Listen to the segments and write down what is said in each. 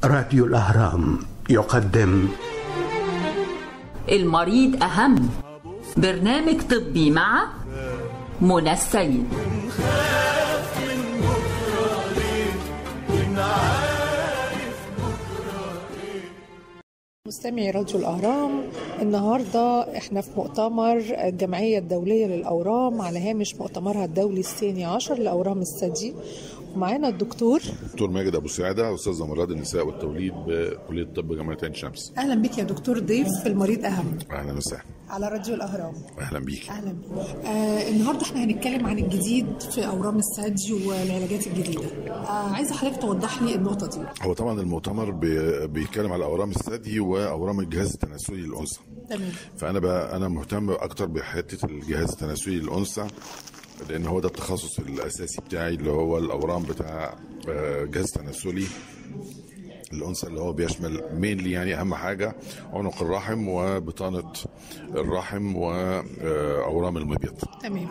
راديو الأهرام يقدم المريض أهم برنامج طبي مع منى السيد مستمعي راديو الأهرام النهاردة احنا في مؤتمر الجمعية الدولية للأورام على هامش مؤتمرها الدولي الثاني عشر لأورام الثدي ومعانا الدكتور دكتور ماجد ابو سعده استاذ امراض النساء والتوليد بكليه الطب جامعه عين شمس أهلا بك يا دكتور ضيف في المريض أهم اهلا وسهلا على راديو الأهرام اهلا بيك أهلا بك آه النهاردة احنا هنتكلم عن الجديد في أورام الثدي والعلاجات الجديدة آه عايزة حضرتك توضح لي النقطة دي هو طبعا المؤتمر بي- بيتكلم على اورام الثدي واورام الجهاز التناسلي للانثى تمام فانا بقى انا مهتم اكتر بحته الجهاز التناسلي للانثى لان هو ده التخصص الاساسي بتاعي اللي هو الاورام بتاع آه، جهاز تناسلي الانثى اللي هو بيشمل مينلي يعني اهم حاجه عنق الرحم وبطانه الرحم واورام المبيض تمام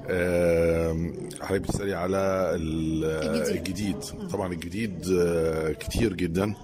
آم، حضرتك بتسالي على ال- الجديد. الجديد طبعا الجديد آه، كتير جدا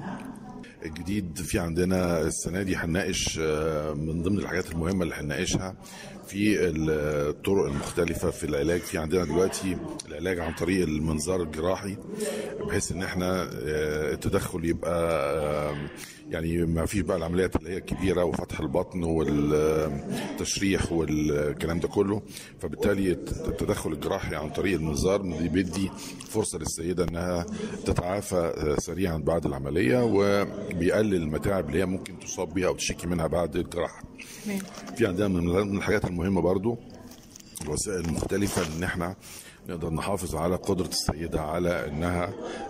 الجديد في عندنا السنه دي هنناقش آه، من ضمن الحاجات المهمه اللي هنناقشها في الطرق المختلفه في العلاج في عندنا دلوقتي العلاج عن طريق المنظار الجراحي بحيث ان احنا آه، التدخل يبقى آه، يعني ما فيش بقى العمليات اللي هي الكبيره وفتح البطن والتشريح والكلام ده كله فبالتالي التدخل الجراحي عن طريق المنظار بيدي فرصه للسيده انها تتعافى آه، سريعا بعد العمليه وبيقلل المتاعب اللي هي ممكن تصاب بيها او تشتكي منها بعد الجراحه. تمام في عندنا من من الحاجات المهمه برضو الوسائل المختلفة ان احنا نقدر نحافظ على قدرة السيدة على انها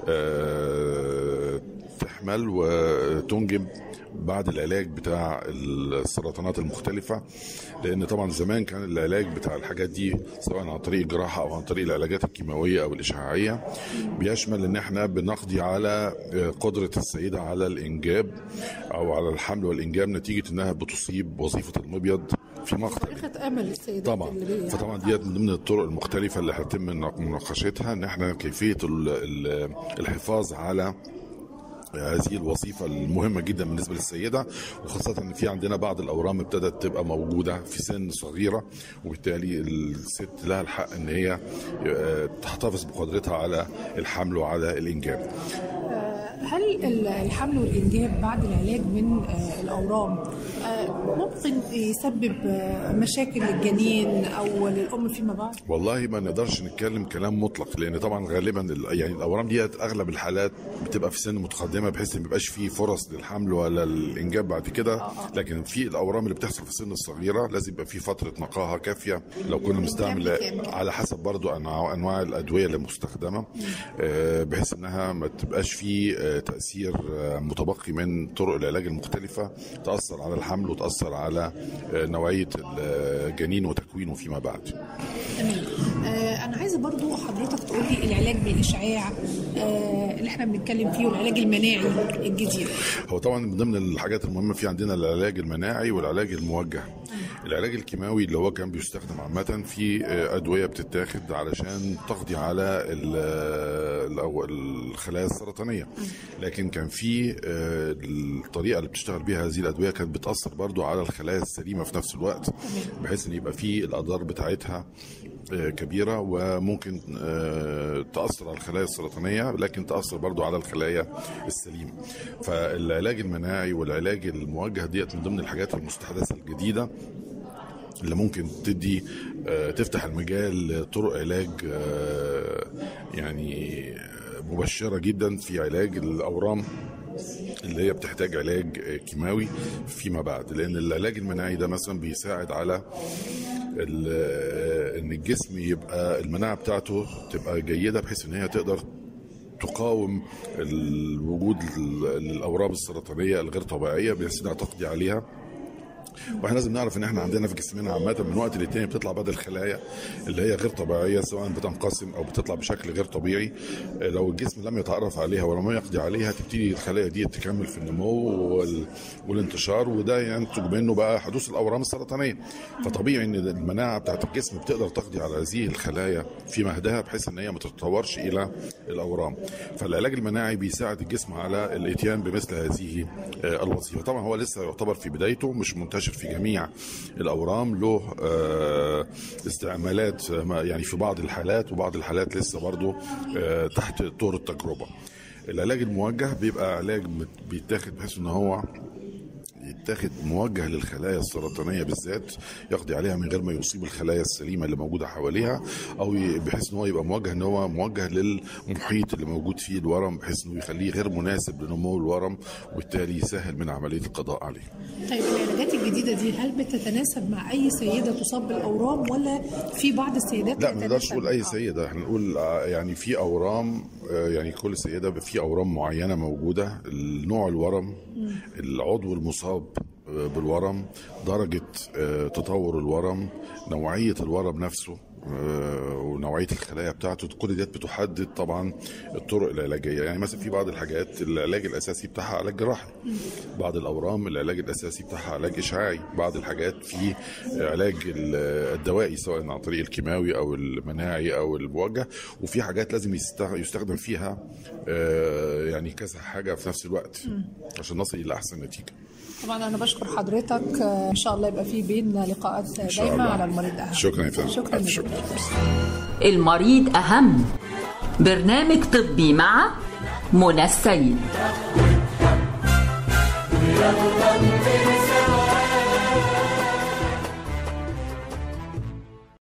آه، تحمل وتنجب بعد العلاج بتاع السرطانات المختلفة لان طبعا زمان كان العلاج بتاع الحاجات دي سواء عن طريق الجراحة او عن طريق العلاجات الكيماوية او الاشعاعية بيشمل ان احنا بنقضي على آه، قدرة السيدة على الانجاب او على الحمل والانجاب نتيجة انها بتصيب وظيفة المبيض في مقطع طريقة أمل السيدات طبعا اللي بي- فطبعا ديت من ضمن الطرق المختلفه اللي هيتم مناقشتها ان احنا كيفيه ال- ال- الحفاظ على هذه الوظيفة المهمة جدا بالنسبة للسيدة وخاصة ان في عندنا بعض الاورام ابتدت تبقى موجودة في سن صغيرة وبالتالي الست لها الحق ان هي آه، تحتفظ بقدرتها على الحمل وعلى الانجاب. هل ال- الحمل والإنجاب بعد العلاج من آه، الأورام آه، ممكن يسبب آه، مشاكل للجنين أو للأم فيما بعد؟ والله ما نقدرش نتكلم كلام مطلق لان طبعا غالبا ال- يعني الاورام ديت اغلب الحالات بتبقى في سن متقدمه بحيث ان ما يبقاش فيه فرص للحمل ولا الانجاب بعد كده لكن في الاورام اللي بتحصل في السن الصغيره لازم يبقى في فتره نقاهه كافيه لو كنا بنستعمل كام كام؟ على حسب برضو انواع انواع الادويه اللي مستخدمه آه، بحيث انها ما تبقاش في آه، تاثير آه، متبقي من طرق العلاج المختلفه تاثر على الحمل وتاثر على آه، نوعيه الجنين وتكوينه فيما بعد. تمام آه، أنا عايزة برضو حضرتك تقولي العلاج بالإشعاع آه، اللي احنا بنتكلم فيه والعلاج المناعي الجديد هو طبعا من ضمن الحاجات المهمه في عندنا العلاج المناعي والعلاج الموجه العلاج الكيماوي اللي هو كان بيستخدم عامه في آه، ادويه بتتاخد علشان تقضي على ال- الأو- الخلايا السرطانيه لكن كان في آه، الطريقه اللي بتشتغل بيها هذه الادويه كانت بتاثر برضو على الخلايا السليمه في نفس الوقت بحيث ان يبقى في الاضرار بتاعتها آه، كبيره وممكن آه، تاثر على الخلايا السرطانيه لكن تاثر برضو على الخلايا السليمه فالعلاج المناعي والعلاج الموجه ديت من ضمن الحاجات المستحدثه الجديده اللي ممكن تدي آه، تفتح المجال لطرق علاج آه، يعني آه، مبشره جدا في علاج الاورام اللي هي بتحتاج علاج آه، كيماوي فيما بعد لان العلاج المناعي ده مثلا بيساعد على ال- آه، ان الجسم يبقى المناعه بتاعته تبقى جيده بحيث ان هي تقدر تقاوم الوجود ال- الاورام السرطانيه الغير طبيعيه بحيث انها تقضي عليها واحنا لازم نعرف ان احنا عندنا في جسمنا عامه من وقت للتاني بتطلع بعض الخلايا اللي هي غير طبيعيه سواء بتنقسم او بتطلع بشكل غير طبيعي آه، لو الجسم لم يتعرف عليها ولم يقضي عليها تبتدي الخلايا دي تكمل في النمو وال... والانتشار وده ينتج منه بقى حدوث الاورام السرطانيه فطبيعي ان المناعه بتاعت الجسم بتقدر تقضي على هذه الخلايا في مهدها بحيث ان هي ما تتطورش الى الاورام فالعلاج المناعي بيساعد الجسم على الاتيان بمثل هذه آه، الوظيفه طبعا هو لسه يعتبر في بدايته مش منتشر في جميع الاورام له آه، استعمالات آه، ما- يعني في بعض الحالات وبعض الحالات لسه برضه آه، تحت طور التجربه العلاج الموجه بيبقى علاج مت- بيتاخد بحيث ان هو يتاخد موجه للخلايا السرطانيه بالذات يقضي عليها من غير ما يصيب الخلايا السليمه اللي موجوده حواليها او ي- بحيث ان هو يبقى موجه ان هو موجه للمحيط اللي موجود فيه الورم بحيث انه يخليه غير مناسب لنمو الورم وبالتالي يسهل من عمليه القضاء عليه. طيب العلاجات الجديدة دي هل بتتناسب مع أي سيدة تصاب بالأورام ولا في بعض السيدات لا ما نقدرش بتتناسب؟ نقول اي آه. سيده احنا نقول آه، يعني في اورام آه، يعني كل سيده في اورام معينه موجوده نوع الورم العضو المصاب آه، بالورم درجه آه، تطور الورم نوعيه الورم نفسه آه، ونوعيه الخلايا بتاعته كل ديت بتحدد طبعا الطرق العلاجيه يعني مثلا في بعض الحاجات العلاج الاساسي بتاعها علاج جراحي بعض الاورام العلاج الاساسي بتاعها علاج اشعاعي بعض الحاجات في علاج ال- الدوائي سواء عن طريق الكيماوي او المناعي او الموجه وفي حاجات لازم يستخ- يستخدم فيها آه، يعني كذا حاجه في نفس الوقت عشان نصل الى احسن نتيجه طبعا انا بشكر حضرتك آه، ان شاء الله يبقى في بيننا لقاءات إن شاء دايما الله. على المريض اهم شكرا يا فندم شكرا ألف لك. المريض أهم برنامج طبي مع منى السيد